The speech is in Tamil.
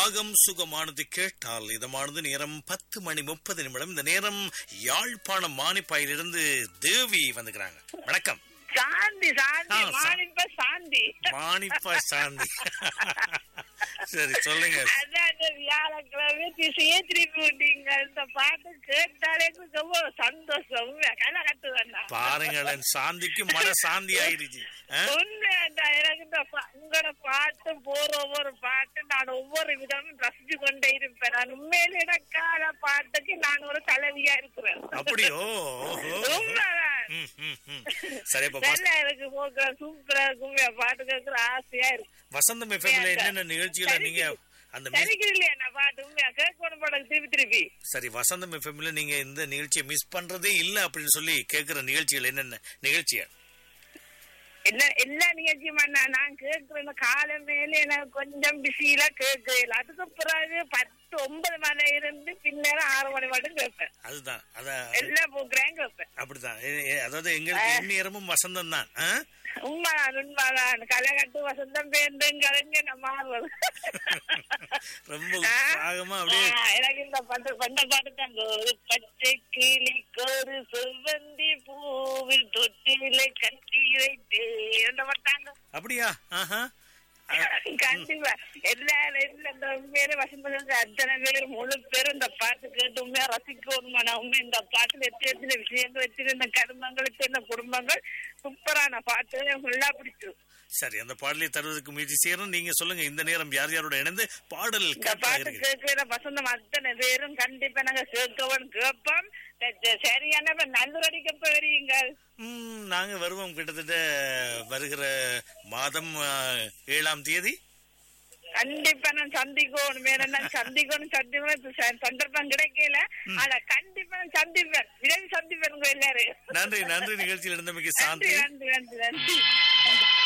ராகம் சுகமானது கேட்டால் இதமானது நேரம் பத்து மணி முப்பது நிமிடம் இந்த நேரம் யாழ்ப்பாணம் மானிப்பாயிலிருந்து தேவி வந்துக்கிறாங்க வணக்கம் சாந்தி சாந்தி ஆ, சா- மானிப்ப சாந்தி மானிப்பா சாந்தி சரி சொல்லுங்க அதான் இந்த வியாழக்கிழமை திசையே திருப்பி விட்டீங்க இந்த பாட்டு கேட்டாலே எனக்கு ரொம்ப சந்தோஷம் கலை கட்டு வேண்டாம் பாருங்களேன் சாந்திக்கு மன சாந்தி ஆயிடுச்சு ஆ? உண்மையாண்டா எனக்கு இந்த பா- உங்களோட பாட்டு போற ஒவ்வொரு பாட்டு நான் ஒவ்வொரு விதமும் ரசிச்சு கொண்டே இருப்பேன் நான் உண்மையில எனக்கான பாட்டுக்கு நான் ஒரு தலைவியா இருக்கிறேன் அப்படியோ ஓஹோ. உண்மைதான் ம், ம், ம். சரி இப்ப வச- நல்லா இருக்கு போக்குற சூப்பரா இருக்கும் பாட்டு கேட்கிற ஆசையா இருக்கு வசந்தம் எஃப்எம்ல என்னென்ன நிகழ்ச்சிகளை நீங்க அந்த மிஸ் சரிக்கு இல்லையா நான் பாட்டு உண்மையா கேட்கணும் பாடம் திருப்பி திருப்பி சரி வசந்தம் எஃப்எம்ல நீங்க இந்த நிகழ்ச்சியை மிஸ் பண்றதே இல்ல அப்படின்னு சொல்லி கேக்குற நிகழ்ச்சிகள் என்னென்ன நிகழ்ச்சியா எல்லா எல்லா நிகழ்ச்சியுமா நான் நான் கேட்கிறேன் காலம் மேல எனக்கு கொஞ்சம் பிஸியில கேட்கல அதுக்கு பிறகு பத்து ஒன்பது மணி இருந்து பின்னேரம் ஆறு மணி மட்டும் கேட்பேன் அதுதான் அத எல்லா ப்ரோக்ராம் கேட்பேன் அப்படிதான் எ- எ- அதாவது எங்களுக்கு எந்நேரமும் வசந்தம் தான் ஆ? உண்மைதான் உண்மைதான் கலைகட்டு வசந்தம் பேருந்தும் கலைஞ நான் மாறுவது ரொம்ப ஆ? உற்சாகமா அப்படியே ஆ, எனக்கு இந்த பாட்டு பண்ண பாட்டு தான் ஒரு பச்சை கிளிக்கு ஒரு செவ்வந்தி பூவில் தொட்டிலை கட்டி வைத்து என்ன பண்ணாங்க அப்படியா ஆஹா கண்டிப்பா எல்லாரும் எல்லா இந்த உண்மையிலே வசந்தம் அத்தனை பேரும் முழு பேரும் இந்த பாட்டு கேட்டு உண்மையா ரசிக்கணும் நான் உண்மை இந்த பாட்டுல எத்தனை எத்தனை விஷயங்கள் வச்சிருந்த கருமங்கள் எத்தனை குடும்பங்கள் சூப்பரான பாட்டு எனக்கு ஃபுல்லா பிடிச்சு சரி அந்த பாடலை தருவதற்கு முயற்சி செய்யறோம் நீங்க சொல்லுங்க இந்த நேரம் யார் யாரோட இணைந்து பாடல் இந்த கேட்க பாட்டு இருக்கு கேட்கிற வசந்தம் அத்தனை பேரும் கண்டிப்பா நாங்க கேட்கவன் கேட்போம் சரியான நல்லுரடிக்க போறீங்க ம், நாங்க வருவோம் கிட்டத்தட்ட வருகிற மாதம் ஆ, ஏழாம் தேதி கண்டிப்பா நான் சந்திக்கணும் வேற நான் சந்திக்கணும் சந்திக்கணும் இப்ப ச- சந்தர்ப்பம் கிடைக்கல ஆனா கண்டிப்பா நான் சந்திப்பேன் விரைவில் சந்திப்பேன் உங்க எல்லாரும் நன்றி நன்றி நிகழ்ச்சியில் இருந்தமைக்கு நன்றி சாந்தி நன்றி நன்றி நன்றி